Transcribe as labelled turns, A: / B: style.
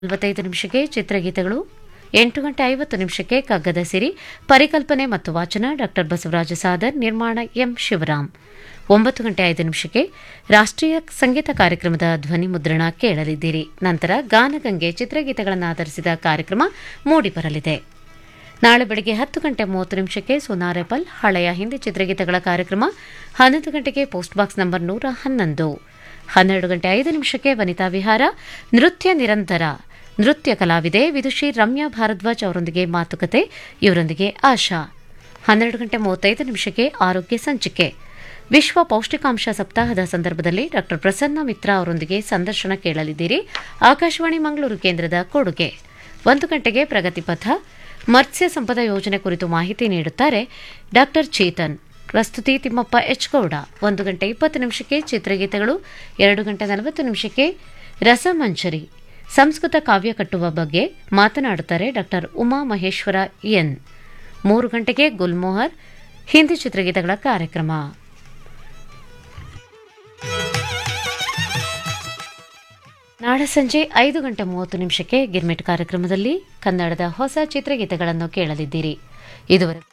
A: ನಲವತ್ತೈದು ನಿಮಿಷಕ್ಕೆ ಚಿತ್ರಗೀತೆಗಳು ಎಂಟು ಗಂಟೆ ಐವತ್ತು ನಿಮಿಷಕ್ಕೆ ಕಗ್ಗದ ಸಿರಿ ಪರಿಕಲ್ಪನೆ ಮತ್ತು ವಾಚನ ಡಾಕ್ಟರ್ ಬಸವರಾಜ ಸಾದರ್ ನಿರ್ಮಾಣ ಎಂ ಶಿವರಾಮ್ ಒಂಬತ್ತು ಗಂಟೆ ಐದು ನಿಮಿಷಕ್ಕೆ ರಾಷ್ಟ್ರೀಯ ಸಂಗೀತ ಕಾರ್ಯಕ್ರಮದ ಧ್ವನಿ ಮುದ್ರಣ ಕೇಳಲಿದ್ದೀರಿ ನಂತರ ಗಾನಗಂಗೆ ಚಿತ್ರಗೀತೆಗಳನ್ನು ಆಧರಿಸಿದ ಕಾರ್ಯಕ್ರಮ ಮೂಡಿಬರಲಿದೆ ನಾಳೆ ಬೆಳಗ್ಗೆ ಹತ್ತು ಗಂಟೆ ಮೂವತ್ತು ನಿಮಿಷಕ್ಕೆ ಸುನಾರೆಪಲ್ ಹಳೆಯ ಹಿಂದಿ ಚಿತ್ರಗೀತೆಗಳ ಕಾರ್ಯಕ್ರಮ ಹನ್ನೊಂದು ಗಂಟೆಗೆ ಪೋಸ್ಟ್ ಬಾಕ್ಸ್ ನಂಬರ್ ನೂರ ಹನ್ನೊಂದು ಹನ್ನೆರಡು ಗಂಟೆ ಐದು ನಿಮಿಷಕ್ಕೆ ವನಿತಾ ವಿಹಾರ ನೃತ್ಯ ನಿರಂತರ ನೃತ್ಯ ಕಲಾವಿದೆ ವಿದುಷಿ ರಮ್ಯಾ ಭಾರದ್ವಾಜ್ ಅವರೊಂದಿಗೆ ಮಾತುಕತೆ ಇವರೊಂದಿಗೆ ಆಶಾ ಹನ್ನೆರಡು ಗಂಟೆ ಮೂವತ್ತೈದು ನಿಮಿಷಕ್ಕೆ ಆರೋಗ್ಯ ಸಂಚಿಕೆ ವಿಶ್ವ ಪೌಷ್ಟಿಕಾಂಶ ಸಪ್ತಾಹದ ಸಂದರ್ಭದಲ್ಲಿ ಡಾ ಪ್ರಸನ್ನ ಮಿತ್ರ ಅವರೊಂದಿಗೆ ಸಂದರ್ಶನ ಕೇಳಲಿದ್ದೀರಿ ಆಕಾಶವಾಣಿ ಮಂಗಳೂರು ಕೇಂದ್ರದ ಕೊಡುಗೆ ಒಂದು ಗಂಟೆಗೆ ಪ್ರಗತಿ ಪಥ ಮತ್ಸ್ಯ ಸಂಪದ ಯೋಜನೆ ಕುರಿತು ಮಾಹಿತಿ ನೀಡುತ್ತಾರೆ ಡಾ ಚೇತನ್ ಪ್ರಸ್ತುತಿ ತಿಮ್ಮಪ್ಪ ಎಚ್ ಗೌಡ ಒಂದು ಗಂಟೆ ಇಪ್ಪತ್ತು ನಿಮಿಷಕ್ಕೆ ಚಿತ್ರಗೀತೆಗಳು ಎರಡು ಗಂಟೆ ನಲವತ್ತು ನಿಮಿಷಕ್ಕೆ ರಸಮಂಜರಿ ಸಂಸ್ಕೃತ ಕಾವ್ಯ ಕಟ್ಟುವ ಬಗ್ಗೆ ಮಾತನಾಡುತ್ತಾರೆ ಡಾ ಉಮಾ ಮಹೇಶ್ವರ ಎನ್ ಮೂರು ಗಂಟೆಗೆ ಗುಲ್ಮೋಹರ್ ಹಿಂದಿ ಚಿತ್ರಗೀತೆಗಳ ಕಾರ್ಯಕ್ರಮ ನಾಳೆ ಸಂಜೆ ಐದು ಗಂಟೆ ಮೂವತ್ತು ನಿಮಿಷಕ್ಕೆ ಗಿರ್ಮಿಟ್ ಕಾರ್ಯಕ್ರಮದಲ್ಲಿ ಕನ್ನಡದ ಹೊಸ ಚಿತ್ರಗೀತೆಗಳನ್ನು ಕೇಳಲಿದ್ದೀರಿ ಇದುವರೆಗೆ